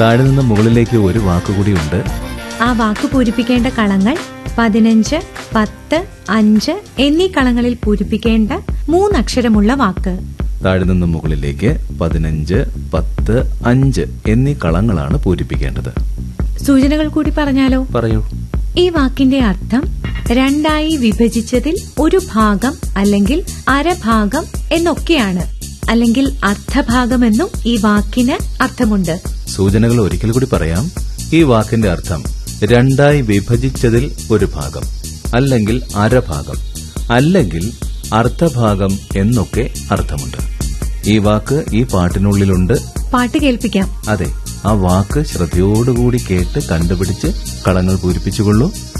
താഴെ നിന്ന് മുകളിലേക്ക് ഒരു വാക്കുകൂടിയുണ്ട് ആ വാക്ക് പൂരിപ്പിക്കേണ്ട കളങ്ങൾ പതിനഞ്ച് പത്ത് അഞ്ച് എന്നീ കളങ്ങളിൽ പൂരിപ്പിക്കേണ്ട മൂന്നക്ഷരമുള്ള വാക്ക് താഴെ നിന്ന് മുകളിലേക്ക് പതിനഞ്ച് പത്ത് അഞ്ച് എന്നീ കളങ്ങളാണ് പൂരിപ്പിക്കേണ്ടത് സൂചനകൾ കൂടി പറഞ്ഞാലോ പറയൂ ഈ വാക്കിന്റെ അർത്ഥം രണ്ടായി വിഭജിച്ചതിൽ ഒരു ഭാഗം അല്ലെങ്കിൽ അരഭാഗം എന്നൊക്കെയാണ് അല്ലെങ്കിൽ അർദ്ധഭാഗമെന്നും ഈ വാക്കിന് അർത്ഥമുണ്ട് സൂചനകൾ ഒരിക്കൽ കൂടി പറയാം ഈ വാക്കിന്റെ അർത്ഥം രണ്ടായി വിഭജിച്ചതിൽ ഒരു ഭാഗം അല്ലെങ്കിൽ അരഭാഗം അല്ലെങ്കിൽ അർദ്ധഭാഗം എന്നൊക്കെ അർത്ഥമുണ്ട് ഈ വാക്ക് ഈ പാട്ടിനുള്ളിലുണ്ട് പാട്ട് കേൾപ്പിക്കാം അതെ ആ വാക്ക് ശ്രദ്ധയോടുകൂടി കേട്ട് കണ്ടുപിടിച്ച് കളങ്ങൾ പൂരിപ്പിച്ചുകൊള്ളൂ